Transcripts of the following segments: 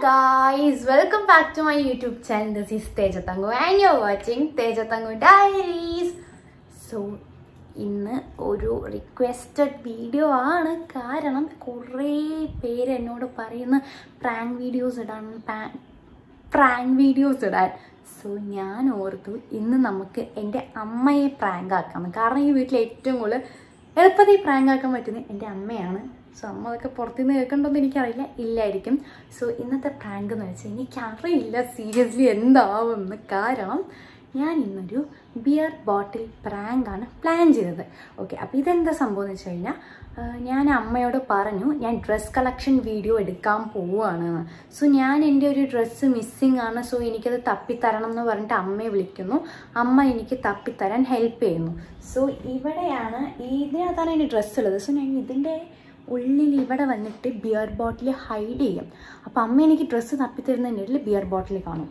guys, welcome back to my YouTube channel. This is Teja Tangu and you're watching Teja Tangu Diaries. So, ഇന്ന് ഒരു requested video ആണ് കാരണം കുറേ പേര് എന്നോട് പറയുന്ന പ്രാങ്ക് വീഡിയോസ് ഇടാൻ പ്രാങ്ക് വീഡിയോസ് ഇടാൻ സോ ഞാൻ ഓർത്തു ഇന്ന് നമുക്ക് എൻ്റെ അമ്മയെ പ്രാങ്ക് ആക്കാം കാരണം ഈ വീട്ടിൽ ഏറ്റവും കൂടുതൽ എളുപ്പത്തിൽ പ്രാങ്ക് ആക്കാൻ പറ്റുന്നത് എൻ്റെ അമ്മയാണ് സോ അമ്മ അതൊക്കെ പുറത്തുനിന്ന് കേൾക്കണ്ടോന്ന് എനിക്കറിയില്ല ഇല്ലായിരിക്കും സോ ഇന്നത്തെ പ്രാങ്ക് എന്ന് വെച്ചാൽ എനിക്കറിയില്ല സീരിയസ്ലി എന്താവുമെന്ന് കാരണം ഞാൻ ഇന്നൊരു ബിയർ ബോട്ടിൽ പ്രാങ്കാണ് പ്ലാൻ ചെയ്തത് ഓക്കെ അപ്പോൾ ഇതെന്താ സംഭവം എന്ന് വെച്ച് കഴിഞ്ഞാൽ ആ, ഞാൻ അമ്മയോട് പറഞ്ഞു ഞാൻ ഡ്രസ് കളക്ഷൻ വീഡിയോ എടുക്കാൻ പോവുകയാണെന്ന് സോ ഞാൻ എൻ്റെ ഒരു ഡ്രസ്സ് മിസ്സിങ് ആണ് സോ എനിക്കത് തപ്പിത്തരണം എന്ന് പറഞ്ഞിട്ട് അമ്മയെ വിളിക്കുന്നു അമ്മ എനിക്ക് തപ്പിത്തരാൻ ഹെൽപ്പ് ചെയ്യുന്നു സോ ഇവിടെയാണ് ഈ ഇതിനകത്താണ് എൻ്റെ ഡ്രസ്സ് ഉള്ളത് സോ ഞാൻ ഇതിൻ്റെ ഉള്ളിൽ ഇവിടെ വന്നിട്ട് ബിയർ ബോട്ടിൽ ഹൈഡ് ചെയ്യും അപ്പോൾ അമ്മ എനിക്ക് ഡ്രസ്സ് തപ്പിത്തരുന്നതിൻ്റെ ഇടയിൽ ബിയർ ബോട്ടിൽ കാണും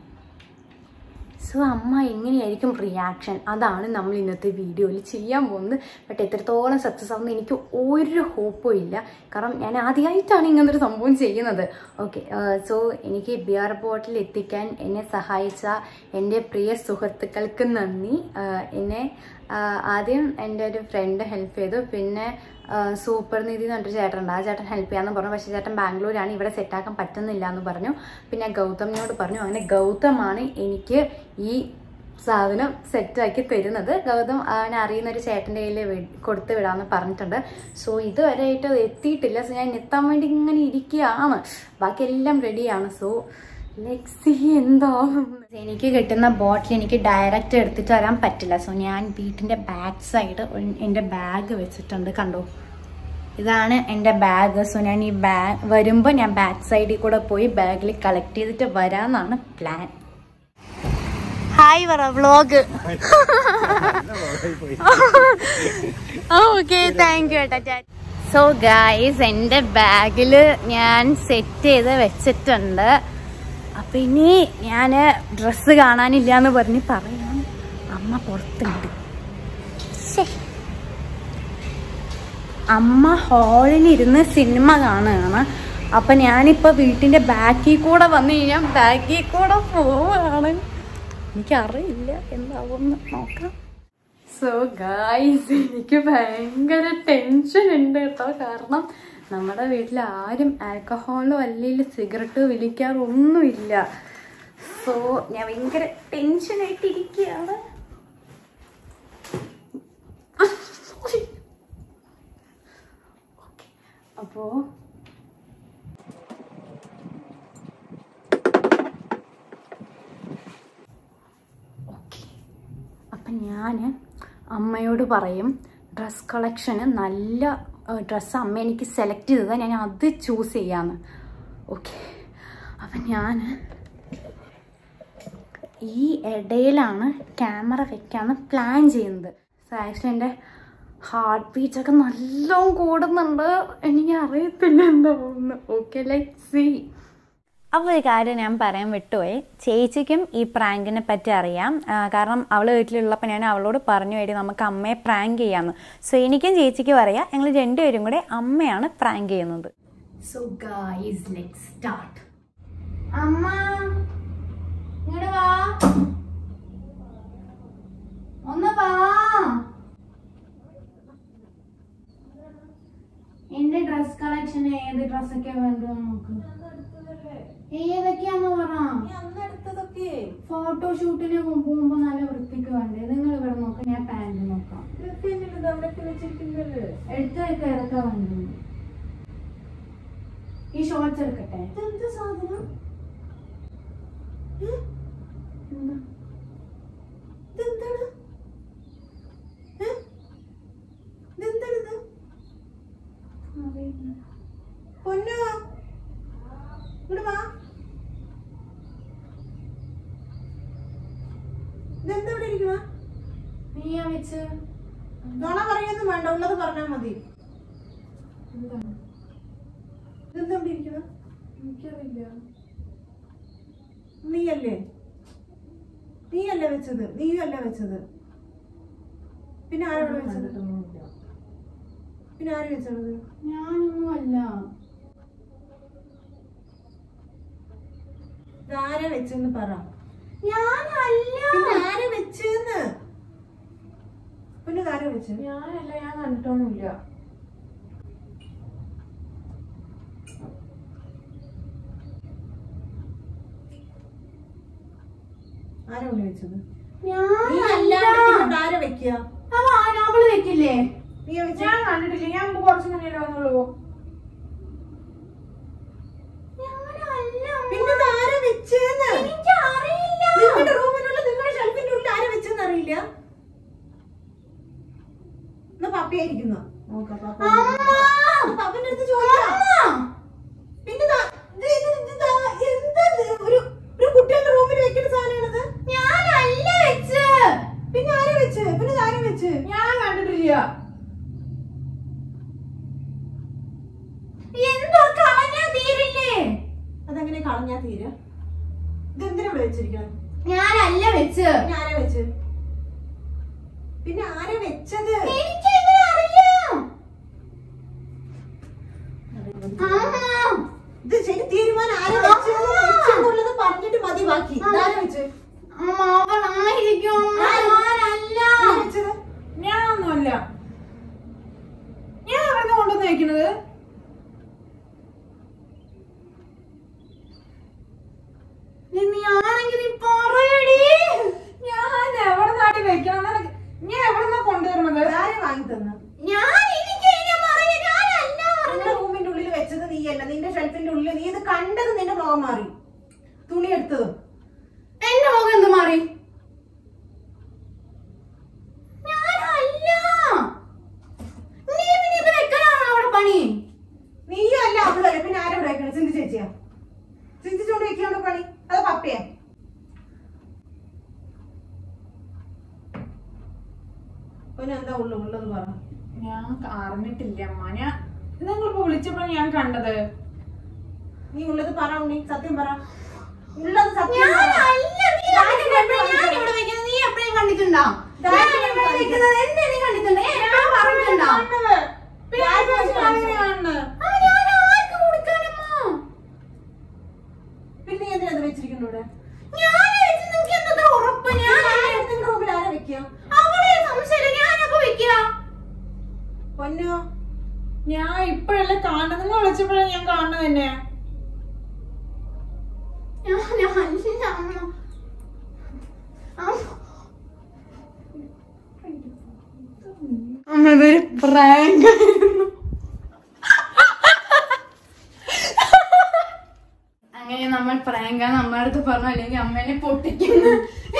സോ അമ്മ എങ്ങനെയായിരിക്കും റിയാക്ഷൻ അതാണ് നമ്മൾ ഇന്നത്തെ വീഡിയോയിൽ ചെയ്യാൻ പോകുന്നത് ബട്ട് എത്രത്തോളം സക്സസ് ആവുമെന്ന് എനിക്ക് ഒരു ഹോപ്പും ഇല്ല കാരണം ഞാൻ ആദ്യമായിട്ടാണ് ഇങ്ങനത്തെ ഒരു സംഭവം ചെയ്യുന്നത് ഓക്കെ സോ എനിക്ക് ബിയർ ബോട്ടിൽ എത്തിക്കാൻ എന്നെ സഹായിച്ച എൻ്റെ പ്രിയ സുഹൃത്തുക്കൾക്ക് നന്ദി ആ, എന്നെ ആ, ആദ്യം എൻ്റെ ഒരു ഫ്രണ്ട് ഹെൽപ്പ് ചെയ്തു പിന്നെ സൂപ്പർ നിധി എന്ന് പറഞ്ഞൊരു ചേട്ടനുണ്ട് ആ ചേട്ടൻ ഹെൽപ്പ് ചെയ്യാന്ന് പറഞ്ഞു പക്ഷേ ചേട്ടൻ ബാംഗ്ലൂരാണ് ഇവിടെ സെറ്റാക്കാൻ പറ്റുന്നില്ല എന്ന് പറഞ്ഞു പിന്നെ ഗൗതമിനോട് പറഞ്ഞു അങ്ങനെ ഗൗതമാണ് എനിക്ക് ഈ സാധനം സെറ്റാക്കി തരുന്നത് ഗൗതം അവനെ അറിയുന്ന ഒരു ചേട്ടൻ്റെ കയ്യിൽ കൊടുത്ത് വിടാമെന്ന് പറഞ്ഞിട്ടുണ്ട് സോ ഇതുവരെയായിട്ട് അത് എത്തിയിട്ടില്ല സോ ഞാൻ എത്താൻ വേണ്ടി ഇങ്ങനെ ഇരിക്കുകയാണ് ബാക്കി എല്ലാം റെഡിയാണ് സോ ലെക്സി എന്താവും എനിക്ക് കിട്ടുന്ന ബോട്ടിൽ എനിക്ക് ഡയറക്റ്റ് എടുത്തിട്ട് വരാൻ പറ്റില്ല സോ ഞാൻ വീട്ടിൻ്റെ ബാക്ക് സൈഡ് എൻ്റെ ബാഗ് വെച്ചിട്ടുണ്ട് കണ്ടോ ഇതാണ് എൻ്റെ ബാഗ് സോ ഞാൻ ഈ ബാഗ് വരുമ്പോൾ ഞാൻ ബാക്ക് സൈഡിൽ കൂടെ പോയി ബാഗിൽ കളക്ട് ചെയ്തിട്ട് വരാമെന്നാണ് പ്ലാൻ ഹായ് പറ വ്ളോഗ് ഓക്കെ താങ്ക് യു ഏട്ടാ സോ ഗായ്സ് എൻ്റെ ബാഗിൽ ഞാൻ സെറ്റ് ചെയ്ത് വെച്ചിട്ടുണ്ട് അപ്പൊ ഇനി ഞാൻ ഡ്രസ്സ് കാണാനില്ല എന്ന് പറഞ്ഞ് പറയാം അമ്മ പുറത്തുണ്ട് ശ്ശേ. അമ്മ ഹാളിലിരുന്ന് സിനിമ കാണുകയാണ് അപ്പൊ ഞാനിപ്പോ വീട്ടിന്റെ ബാക്കിൽ കൂടെ വന്നു കഴിഞ്ഞാൽ ബാക്കിൽ കൂടെ പോവാണ് എനിക്കറിയില്ല എന്താവുമെന്ന് നോക്കാം സോ ഗായ്സ് എനിക്ക് ഭയങ്കര ടെൻഷൻ ഉണ്ട് കേട്ടോ കാരണം നമ്മുടെ വീട്ടിൽ ആരും ആൽക്കഹോളോ അല്ലെങ്കിൽ സിഗരറ്റോ വലിക്കാറൊന്നുമില്ല സോ ഞാൻ ഭയങ്കര ടെൻഷനായിട്ട് ഇരിക്കുകയാണ് അപ്പോ ഓക്കെ അപ്പം ഞാൻ അമ്മയോട് പറയും ഡ്രസ് കളക്ഷന് നല്ല ഡ്രസ്സ് അമ്മ എനിക്ക് സെലക്ട് ചെയ്തതാണ് ഞാൻ അത് ചൂസ് ചെയ്യാന്ന് ഓക്കെ അപ്പം ഞാൻ ഈ ഇടയിലാണ് ക്യാമറ വെക്കാന്ന് പ്ലാൻ ചെയ്യുന്നത് സോ ആക്ച്വലി എൻ്റെ ഹാർട്ട് ബീറ്റ് ഒക്കെ നല്ലോണം കൂടുന്നുണ്ട് എനിക്ക് അറിയത്തില്ല എന്താവുന്നു ഓക്കെ ലൈക്ക് സി അപ്പോൾ ഒരു കാര്യം ഞാൻ പറയാൻ വിട്ടുപോയി ചേച്ചിക്കും ഈ പ്രാങ്കിനെ പറ്റി അറിയാം ആ, കാരണം അവൾ വീട്ടിലുള്ളപ്പോൾ ഞാൻ അവളോട് പറഞ്ഞു വേണ്ടി നമുക്ക് അമ്മയെ പ്രാങ്ക് ചെയ്യാമെന്ന് സോ എനിക്കും ചേച്ചിക്കും അറിയാം ഞങ്ങൾ രണ്ടുപേരും കൂടെ അമ്മയാണ് പ്രാങ്ക് ചെയ്യുന്നത് സോ ഗായ്സ് ലെറ്റ് സ്റ്റാർട്ട് അമ്മ ഇങ്ങോട്ട് വാ ഒന്ന് വാ എന്റെ ഡ്രസ് കളക്ഷൻ ഏത് ഡ്രസ്സൊക്കെ വേണ്ടു നമുക്ക് ഏതൊക്കെയാന്ന് പറ ഫോട്ടോഷൂട്ടിന് പോകുമ്പോ നല്ല വൃത്തിക്ക് വേണ്ടേ നിങ്ങൾ ഇവിടെ നോക്ക് ഞാൻ പാന്റ് നോക്കാം എടുത്തു വെക്ക ഏതൊക്കെ വേണ്ടു ഈ ഷോർട്സ് എടുക്കട്ടെ എന്ത് സാധനം ഏ? എന്താ? ഇതെന്താണ്? ഏ? ഇതെന്താണിത്? അറിയില്ല. പൊന്നു ഇങ്ങട് വാ ഇതെന്താ ഇവിടെ ഇരിക്കണ നീയാ വെച്ച് നുണ പറയൊന്നും വേണ്ട ഉള്ളത് പറഞ്ഞാ മതി എന്താണ് ഇതെന്താ ഇവിടെ ഇരിക്കണ എനിക്കറിയില്ല നീയല്ലേ നീയല്ലേ വെച്ചത് നീയും അല്ലേ വെച്ചത് പിന്നെ ആരോട് വെച്ചത് പിന്നെ ആര് വെച്ചത് ഞാനൊന്നും അല്ല ഇതാരാ വെച്ചെന്ന് പറ ഞാനല്ല പിന്നെ ആരാ വെച്ചെന്ന് പിന്നെ ഇതാരാ വെച്ച് ഞാനല്ല ഞാൻ കണ്ടിട്ടൊന്നുമില്ല ആരാ കൊണ്ട് വെച്ചത് നീ ഞാനല്ല അല്ലാണ്ട് പിന്നെ ആരാ വെക്കുക അവ അവള് വെക്കില്ലേ നീ വെച്ച ഞാൻ കണ്ടിട്ടില്ല ഞാൻ മുമ്പ് കുറച്ച് മുന്നേ വന്നുള്ളൂ ഞാനല്ല പിന്നെ ഇതാരാ വെച്ചെന്ന് എനിക്കറിയില്ല നിങ്ങളുടെ റൂമിനുള്ള നിങ്ങളുടെ ഷെൽഫിന്റെ ഉള്ളിൽ ആരാ വെച്ചെന്ന് അറിയില്ല എന്നാ പപ്പിയായിരിക്കുന്ന നോക്കാം പപ്പ അമ്മ പപ്പന്റെ അടുത്ത് ചോദിക്കാം അമ്മ പിന്നെ ദാ- ഇത് ഇത് ഇത് ദാ എന്തത്? ഒരു ഒരു കുട്ടികളുടെ റൂമിൽ വെക്കുന്ന സാധനമാണത് ഞാനല്ല വെച്ച് പിന്നെ ആരാ വെച്ച് പിന്നെ ഇത് ആരാ വെച്ച് ഞാൻ കണ്ടിട്ടില്ല എന്തോ കളഞ്ഞാ തീരില്ലേ അതെങ്ങനെ കളഞ്ഞാ തീരെ ഇത് എന്തിനാ ഇവിടെ വെച്ചിരിക്കണം ഞാനല്ല വെച്ച് പിന്നെ ആരാ വെച്ച് പിന്നെ ആരാ വെച്ചത് എനിക്കെങ്ങനെ അറിയാം അമ്മ ഇത് ശരി തീരുമാനം ആരാ വെച്ചത് വെച്ചെന്നുള്ളത് പറഞ്ഞിട്ട് മതി ബാക്കി ഇതാരാ വെച്ച് അമ്മ അവളായിരിക്കും അമ്മ ഞാനല്ല ആരാ വെച്ചത് ഞാനൊന്നുമല്ല ഞാൻ അവിടെ കൊണ്ടുവന്ന് വെക്കുന്നത് നീ ആണെങ്കിൽ നീ പറയടി ഞാൻ എവിടെ നാട്ടിൽ വെക്കണം നിനക്ക് ഞാൻ എവിടെന്നാ കൊണ്ടുവരണത് ആരാ വാങ്ങി തന്ന ഞാൻ എനിക്ക് ഞാൻ പറയാ ഞാനല്ല നിന്റെ റൂമിന്റെ ഉള്ളിൽ വെച്ചത് നീയല്ല നിന്റെ ഷെൽഫിന്റെ ഉള്ളിൽ നീ ഇത് കണ്ടത് നിന്റെ മുഖം മാറി തുണി എടുത്തതും എന്റെ മുഖം എന്ത് മാറി ഞാനല്ല നീ പിന്നെ ഇത് വെക്കലാണോ അവിടെ പണി നീയും അല്ല അവളും അല്ല പിന്നെ ആരാ ഇവിടെ വെക്കണത് ചിന്തി ചേച്ചിയാ ചിന്തിച്ചോണ്ട് വെക്കാണ്ട് പണി അത് പപ്പയാ പിന്നെ എന്താ ഉള്ളു ഉള്ളത് പറ ഞാൻ അറിഞ്ഞിട്ടില്ല അമ്മ ഞാൻ നിങ്ങളിപ്പോ വിളിച്ചപ്പോഴാണ് ഞാൻ കണ്ടത് നീ ഉള്ളത് പറ ഉണ്ണി സത്യം പറ ഉള്ളത് സത്യം പറ. ഞാനല്ല നീ ആദ്യം എപ്പഴാ ഞാൻ ഇവിടെ വെക്കുന്നത് നീ എപ്പോഴും കണ്ടിട്ടുണ്ടോ ഞാൻ ഇവിടെ വെക്കുന്നത് എന്തേ നീ കണ്ടിട്ടുണ്ടോ ഞാൻ എപ്പോഴും പറഞ്ഞിട്ടുണ്ടോ പിന്നെ ഞാൻ വിചാരിച്ചു അങ്ങനെയാണെന്ന്. ആ, ഞാൻ ആർക്ക് കൊടുക്കാനമ്മ പിന്നെ നീ എന്തിനാ ഇത് വെച്ചിരിക്കുന്നു ഇവിടെ ഞാൻ വെച്ച് നിനക്ക് എന്താ ഉറപ്പ് ഞാൻ ആരാ നിന്റെ റൂമിൽ ആരാ വെക്കുക അവളെ സംശയം ഞാനപ്പോ വെക്കുക പൊന്നോ ഞാൻ ഇപ്പഴല്ലേ കാണുന്നത് നിങ്ങൾ വിളിച്ചപ്പോഴാണ് ഞാൻ കാണുന്നത് തന്നെ ഞാനല്ല അമ്മ അമ്മ അമ്മ ഇതൊരു പ്രാങ്ക് അങ്ങനെ നമ്മൾ പ്രാങ്ക നമ്മുടെ അടുത്ത് പറഞ്ഞു അല്ലെങ്കിൽ അമ്മേനെ പൊട്ടിക്കുന്നു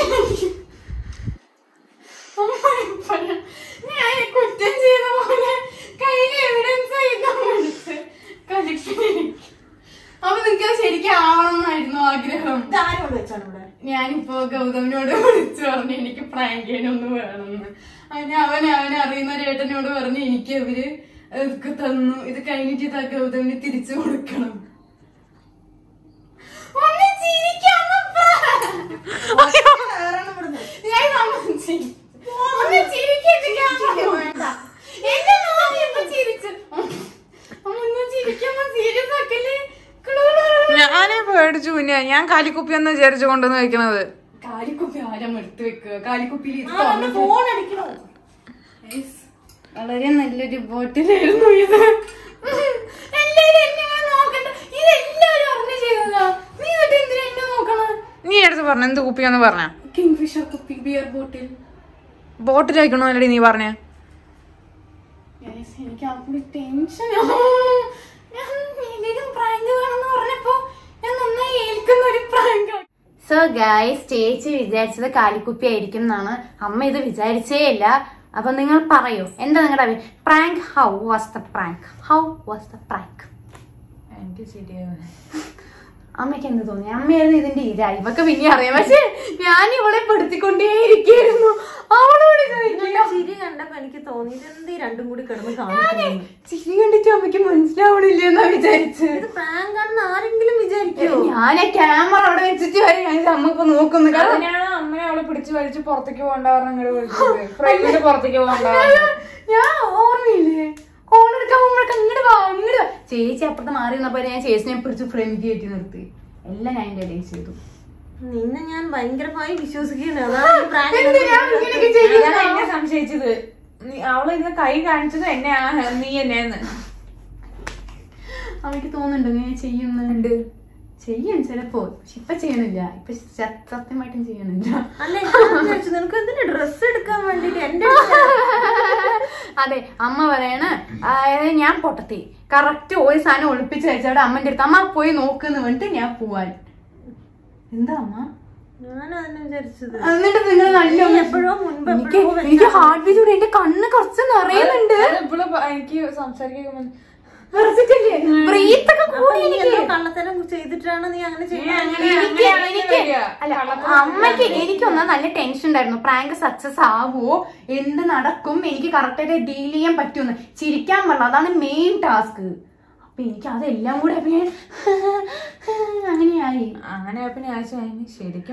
അമ്മ ഇപ്പഴാ ഞാൻ ഈ കുറ്റം ചെയ്ത പോലെ കയ്യിൽ എവിഡൻസ് ആയിട്ടാ വിളിച്ച് കളിക്കുന്നു അപ്പൊ നിനക്ക് ശരിക്കും ആവണമെന്നായിരുന്നു ആഗ്രഹം ഇത് ആരും കൊണ്ട് വെച്ചാണ് ഇവിടെ ഞാനിപ്പോ ഗൗതമിനോട് വിളിച്ചു പറഞ്ഞു എനിക്ക് പ്രാങ്കിനൊന്ന് വേണമെന്ന് അതിന് അവൻ അവൻ അറിയുന്ന ഒരു ഏട്ടനോട് പറഞ്ഞു എനിക്ക് അവര് ഇതൊക്കെ തന്നു ഇത് കഴിഞ്ഞിട്ട് ഇത് ആ ഗൗതമിന് തിരിച്ചു കൊടുക്കണം ഒന്ന് ചിരിക്കാം, അമ്മ. കേറണം ഇവിടുന്ന്. ഞാൻ സമ്മതിച്ചു. ഒന്ന് ചിരിക്കാം. വേണ്ട. എന്റെ മോനെ ഇപ്പൊ ചിരിച്ചു. അമ്മ ഒന്ന് ചിരിക്കാൻ സീരിയസ് ആക്കല്ലേ ഞാനേ പേടിച്ചു പിന്നെ ഞാൻ കാലിക്കുപ്പി എന്ന് വിചാരിച്ചു കൊണ്ടുവന്ന് വെക്കണത് കാലിക്കുപ്പി ആരം എടുത്ത് വെക്കുക കാലിക്കുപ്പിയിൽ ഇത് ആ, എന്റെ ഫോൺ അടിക്കണോ Guys, വളരെ നല്ലൊരു ബോട്ടിലായിരുന്നു ഇത് എല്ലാരും എന്നെ ഇങ്ങനെ നോക്കണ്ട ഇത് എല്ലാവരും അറിഞ്ഞു ചെയ്തതാ നീ എന്നിട്ട് എന്തിനാ എന്നെ നോക്കണത് നീ എടുത്ത് പറഞ്ഞ എന്ത് കുപ്പിയാന്ന് പറഞ്ഞ കിങ് ഫിഷർ കുപ്പി ബിയർ ബോട്ടിൽ ബോട്ടിൽ വെക്കണോ അല്ലടി നീ പറഞ്ഞ Guys, എനിക്ക് ആ കൂടി ടെൻഷൻ ഞാൻ ഏതെങ്കിലും പ്രാങ്ക് വേണമെന്ന് പറഞ്ഞപ്പോ ഞാൻ നന്നായി ഏൽക്കുന്ന ഒരു പ്രാങ്ക് സോ ഗൈസ് ചേച്ചി വിചാരിച്ചത് കാലിക്കുപ്പി ആയിരിക്കും എന്നാണ് അമ്മ ഇത് വിചാരിച്ചേ ഇല്ല അപ്പൊ നിങ്ങൾ പറയൂ എന്താ നിങ്ങളുടെ prank how was the prank how was the prank എനിക്ക് ശരിയാവും അമ്മയ്ക്ക് എന്ത് തോന്നി അമ്മയായിരുന്നു ഇതിന്റെ ഇര ഇവക്ക് പിന്നെ അറിയാം പക്ഷെ ഞാൻ ഇവളെ പെടുത്തിക്കൊണ്ടേയിരിക്കുന്നു അവളോട് ചോദിക്കില്ല ചിരി കണ്ടപ്പോ എനിക്ക് തോന്നി ഇതെന്ത് രണ്ടും കൂടി കിടന്ന് ഞാനേ ചിരി കണ്ടിട്ട് അമ്മയ്ക്ക് മനസ്സിലാവണില്ല എന്നാ വിചാരിച്ചത് പ്രാങ്ക് ആണെന്ന് ആരെങ്കിലും വിചാരിക്കോ ഞാൻ ക്യാമറ അവിടെ വെച്ചിട്ട് വരെ ഞാൻ അമ്മ ഇപ്പൊ നോക്കുന്നു കാരണം അതിനാണ് അമ്മനെ അവളെ പിടിച്ച് വലിച്ച് പുറത്തേക്ക് പോകണ്ട പറഞ്ഞ ഇങ്ങോട്ട് വിളിച്ചത് ഫ്രണ്ടിന് പുറത്തേക്ക് പോകണ്ട പറഞ്ഞു. ഞാൻ ഓർമ്മയില്ലേ കോൺ എടുക്കാൻ പോകുമ്പോഴൊക്കെ ഇങ്ങോട്ട് വാ ഇങ്ങോട്ട് വാ. ചേച്ചി അപ്പുറത്ത് മാറി നിന്നപ്പോ ഞാൻ ചേച്ചിനെ പിടിച്ച് ഫ്രണ്ട് കയറ്റി നിർത്തി എല്ലാം ഞാൻ എൻ്റെ ഇടയിൽ ചെയ്തു നിന്നെ ഞാൻ ഭയങ്കരമായി വിശ്വസിക്കുകയാണ് അതാണ് ഈ prank എന്തിനാ ഇങ്ങനെയൊക്കെ ചെയ്യുന്നത്? അതാണ് എന്നെ സംശയിച്ചത് നീ- അവള് ഇന്ന് കൈ കാണിച്ചത് എന്നെ ആ- നീ എന്നെന്ന് അവൾക്ക് തോന്നുന്നുണ്ടോ ഞാൻ ചെയ്യുന്നുണ്ട് ചെയ്യും ചിലപ്പോ പക്ഷെ ഇപ്പൊ ചെയ്യണില്ല ഇപ്പൊ സ- സത്യമായിട്ടും ചെയ്യണില്ല അല്ല ഞാൻ വിചാരിച്ചു നിനക്ക് എന്തിനാ ഡ്രസ് എടുക്കാൻ വേണ്ടിട്ട് എന്റെ അതെ അമ്മ പറയണ അതായത് ഞാൻ പൊട്ടത്തി കറക്റ്റ് ഒരു സാധനം ഒളിപ്പിച്ച് വെച്ചവിടെ അമ്മന്റെ അടുത്ത് അമ്മ പോയി നോക്കുന്നു പറഞ്ഞിട്ട് ഞാൻ പോവാൻ എന്താ അമ്മ ഞാൻ അതന്നെ വിചാരിച്ചത് എന്നിട്ട് നിങ്ങൾ നല്ല നീ എപ്പോഴോ മുൻപ് എനിക്ക് എപ്പോഴോ എനിക്ക് ഹാർട്ട് ബീറ്റ് കൂടി എന്റെ കണ്ണ് കുറച്ച് നിറയുന്നുണ്ട് ഇപ്പോഴും എനിക്ക് സംസാരിക്കാൻ വിറച്ചിട്ടില്ലേ ബ്രീത്ത് ഒക്കെ അപ്പൊ കൂടി നീ എനിക്ക് എന്തോ കള്ളത്തരം ചെയ്തിട്ടാണ് നീ അങ്ങനെ ചെയ്യുന്നത് അങ്ങനെ- എനിക്ക് അങ്ങനെയാണെങ്കിൽ എനിക്ക് വരിക. അല്ല കള്ളത്തരം അമ്മയ്ക്ക് എനിക്കൊന്നാ നല്ല ടെൻഷൻ ഉണ്ടായിരുന്നു പ്രാങ്ക് സക്സസ് ആവുമോ എന്ത് നടക്കും എനിക്ക് കറക്റ്റായിട്ട് ഡീൽ ചെയ്യാൻ പറ്റുമെന്ന് ചിരിക്കാൻ പാടില്ല അതാണ് മെയിൻ ടാസ്ക് അപ്പൊ എനിക്ക് അതെല്ലാം കൂടെ അപ്പൊ ഞാൻ അങ്ങനെയായി അങ്ങനെ അപ്പൊ ഞാൻ വിചാരിച്ചു, അതിന് ശരിക്കും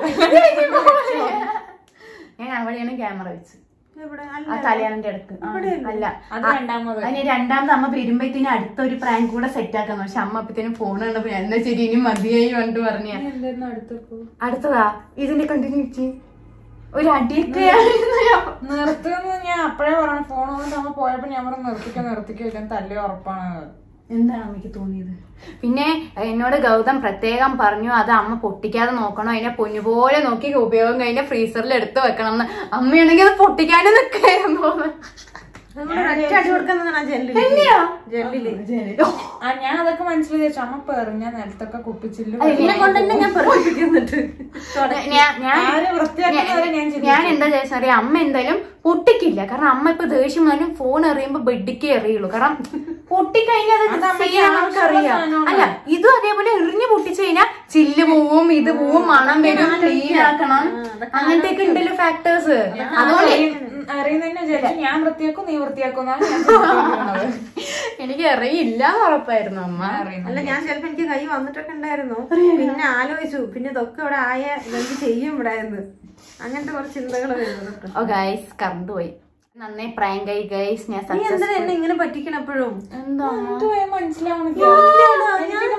ഞാൻ അവിടെയാണ് ക്യാമറ വെച്ച് എവിടെ ആ അല്ല തലയാണിന്റെ അടുത്ത് ആ, അല്ല അത് രണ്ടാമത് അതിന് രണ്ടാമത് അമ്മ വരുമ്പോഴത്തേനും അടുത്ത ഒരു പ്രാങ്ക് കൂടെ സെറ്റ് ആക്കാന്ന് പക്ഷെ അമ്മ അപ്പത്തേനും ഫോൺ കണ്ടപ്പോ ഞാൻ എന്നാ ശരി ഇനി മതിയായി പറഞ്ഞിട്ട് പറഞ്ഞ എന്തായിരുന്നു അടുത്തപ്പോ അടുത്തതാ ഇതിന്റെ കണ്ടിന്യൂറ്റി ഒരു അടിയൊക്കെ ആയിരുന്നു ഞാൻ. നിർത്തുമെന്ന് ഞാൻ അപ്പഴേ പറഞ്ഞു ഫോൺ കൊണ്ട് അമ്മ പോയപ്പോ ഞാൻ പറഞ്ഞു നിർത്തിക്കോ നിർത്തിക്കോ ഇല്ല തല്ലി ഉറപ്പാണ് എന്താണ് അമ്മയ്ക്ക് തോന്നിയത് പിന്നെ എന്നോട് ഗൗതം പ്രത്യേകം പറഞ്ഞു അത് അമ്മ പൊട്ടിക്കാതെ നോക്കണം അതിനെ പൊന്നുപോലെ നോക്കി ഉപയോഗം കഴിഞ്ഞ ഫ്രീസറിൽ എടുത്ത് വെക്കണം എന്ന് അമ്മയാണെങ്കിൽ അത് പൊട്ടിക്കാനും നിൽക്കായിരുന്നു നമ്മള് ഒരൊറ്റ അടി കൊടുക്കുന്നതാണ് ആ ജെല്ലില് എന്നെയോ? ജെല്ലില് ആ ഞാൻ അതൊക്കെ മനസ്സിൽ വിചാരിച്ചു അമ്മ പെറിഞ്ഞ നിലത്തൊക്കെ കുപ്പിച്ചില്ല ഇതിനെ കൊണ്ട് തന്നെ ഞാൻ പ്രവർത്തിക്കുന്നുണ്ട് ഞാൻ- ഞാൻ- ആര് വൃത്തിയാക്കുന്നവരെ ഞാൻ ചിന്തിച്ചു. ഞാൻ എന്താ ചോദിച്ചാൽ അറിയാം അമ്മ എന്തായാലും പൊട്ടിക്കില്ല കാരണം അമ്മ ഇപ്പൊ ദേഷ്യം വന്നാലും ഫോൺ എറിയുമ്പോ ബെഡിക്കേ എറിയുള്ളൂ കാരണം പൊട്ടിക്കഴിഞ്ഞാൽ അത് അത് അമ്മയ്ക്ക് ചെയ്യാൻ ആവശ്യമുള്ള ആൾക്കറിയാം സാധനമാണ്. അല്ല ഇതും അതേപോലെ എറിഞ്ഞു പൊട്ടിച്ചു കഴിഞ്ഞാൽ ചില്ല് പോവും ഇത് പോവും മണം വരും ക്ലീൻ ആക്കണം അങ്ങനത്തെ ഒക്കെ ഉണ്ടല്ലോ ഫാക്ടേഴ്സ് അതുകൊണ്ട് അറിയുന്നതന്നെ വിചാരിച്ചു ഞാൻ വൃത്തിയാക്കും നീ വൃത്തിയാക്കും എന്നാണ് ഞാൻ ചിന്തിക്കുന്നത്. എനിക്ക് അറിയില്ല എന്ന് ഉറപ്പായിരുന്നു അമ്മ അറിയുന്നത്. അല്ല ഞാൻ ചിലപ്പോ എനിക്ക് കൈ വന്നിട്ടൊക്കെ ഉണ്ടായിരുന്നു പിന്നെ ആലോചിച്ചു പിന്നെ ഇതൊക്കെ ഇവിടെ ആയ എന്ത് ചെയ്യും ഇവിടെ എന്ന് അങ്ങനത്തെ കുറച്ച് ചിന്തകൾ വരുന്നത് ഓ ഗൈസ് കറണ്ട് പോയി നന്നായി പ്രാങ്ക് ആയി ഗൈസ് ഞാൻ നീ സക്സസ് എന്തിനാ എന്നെ ഇങ്ങനെ പറ്റിക്കണം എപ്പോഴും എന്താ എന്ത് പോയാ മനസ്സിലാവണില്ല. എനിക്ക്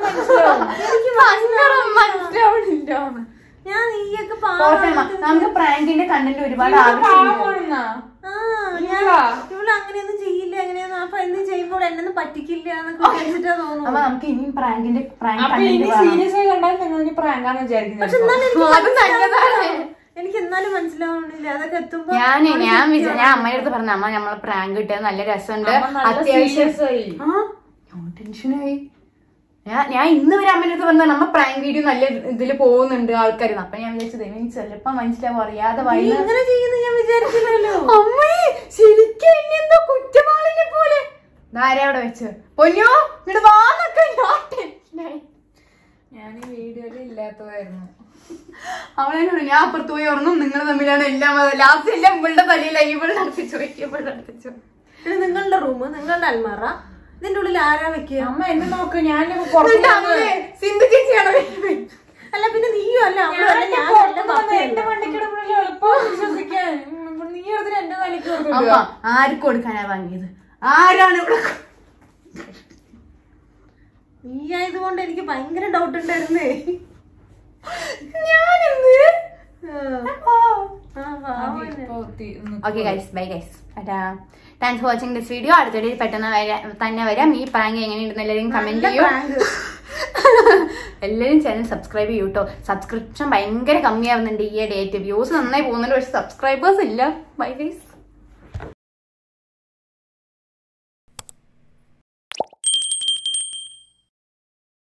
സങ്കടം മനസ്സിലാവണില്ല ഞാൻ നീയൊക്കെ പോട്ടെ അമ്മ. നമുക്ക് പ്രാങ്കിന്റെ കണ്ടന്റ് ഒരുപാട് ആവശ്യമുണ്ട് പാവമാണെന്നാ? ആ ഞാൻ ഇല്ല. ഇവള് അങ്ങനെയൊന്നും ചെയ്യില്ല അങ്ങനെയൊന്നും അപ്പൊ എന്ത് ചെയ്യുമ്പോൾ എന്നെ പറ്റിക്കില്ല എന്നൊക്കെ വിചാരിച്ചിട്ടാ അപ്പൊ തോന്നുന്നു നമുക്ക് ഇനിയും പ്രാങ്കിന്റെ പ്രാങ്ക് അപ്പൊ ഇനി കണ്ടന്റ് സീരിയസ് ആയി കണ്ടാൽ നിങ്ങൾ ഇനി പ്രാങ്കാന്ന് വിചാരിക്കുന്നത് എന്നാലും എനിക്ക് അത് നല്ലതാണ്. എനിക്ക് എന്നാലും മനസ്സിലാവണില്ല അതൊക്കെ എത്തുമ്പോ ഞാൻ ഞാൻ വിചാ- ഞാൻ അമ്മയുടെ അടുത്ത് പറഞ്ഞു അമ്മ നമ്മളെ പ്രാങ്ക് കിട്ടിയത് നല്ല രസമുണ്ട് അമ്മ നല്ല അത്യാവശ്യം serious ആയി. ആ ഞാൻ ടെൻഷനായി ഞാൻ ഞാൻ ഇന്ന് വരെ അമ്മയുടെ അടുത്ത് പറഞ്ഞു നമ്മ പ്രാങ്ക് വീഡിയോ നല്ല ഇതിൽ പോകുന്നുണ്ട് ആൾക്കാർ അപ്പൊ ഞാൻ വിചാരിച്ചത് എനിക്ക് ചിലപ്പോ മനസ്സിലാവും അറിയാതെ നീ വഴി ഇങ്ങനെ ചെയ്യുന്ന ഞാൻ വിചാരിച്ചില്ലല്ലോ അമ്മേ ശരിക്കും എന്നെ എന്തോ കുറ്റവാളിനെ പോലെ ധാര അവിടെ വെച്ച് പൊന്നോ ഇങ്ങോട്ട് വാന്നൊക്കെ ഞാൻ ടെൻഷനായി ഞാൻ ഈ വീഡിയോയിൽ ഇല്ലാത്തതായിരുന്നു അവളെന്നോട് ഞാൻ അപ്പുറത്ത് പോയി ഓർന്നും നിങ്ങൾ തമ്മിലാണ് എല്ലാം ലാസ്റ്റ് എല്ലാം ഇവളുടെ തലയിലായി ഇവളുടെ അടുപ്പിച്ചു ഇവളുടെ അടുപ്പിച്ചു ഇത് നിങ്ങളുടെ റൂം നിങ്ങളുടെ അൽമാറ ഇതിന്റെ ഉള്ളിൽ ആരാ വെക്കുക അമ്മ എന്നെ നോക്ക് ഞാൻ പുറത്ത് സിന്ധു ചേച്ചിയാണോ അല്ല പിന്നെ നീയും അല്ല അവളും അല്ല ഞാൻ അല്ല എന്റെ പപ്പയല്ല. വണ്ടിക്കിടപ്പുറം എളുപ്പം വിശ്വസിക്കാൻ ഉം, നീ എടുത്തിട്ട് എന്റെ തലയ്ക്ക് അമ്മ കൊടുത്തില്ല ആർക്ക് കൊടുക്കാനാ വാങ്ങിയത് ആരാണ് ഇവിടെ നീ ആയതുകൊണ്ട് എനിക്ക് ഭയങ്കര ഡൗട്ട് ഉണ്ടായിരുന്നേ ഞാനെന്ത് ആ, പാവം എന്നെ. ഇപ്പൊ തി- ഒന്ന് okay guys bye guys thanks for watching this video അടുത്തൊരു പെട്ടെന്ന് വരാ- തന്നെ വരാം ഈ പ്രാങ്ക് എങ്ങനെയുണ്ടെന്ന് എല്ലാവരും കമന്റ് ചെയ്യൂ prank. എല്ലാവരും ചാനൽ സബ്സ്ക്രൈബ് ചെയ്യൂ കേട്ടോ സബ്സ്ക്രിപ്ഷൻ ഭയങ്കര കമ്മിയാവുന്നുണ്ട് ഈ ഡേറ്റ് വ്യൂസ് നന്നായി പോകുന്നുണ്ട് പക്ഷെ സബ്സ്ക്രൈബേഴ്സ് ഇല്ല ബൈ ഗൈസ്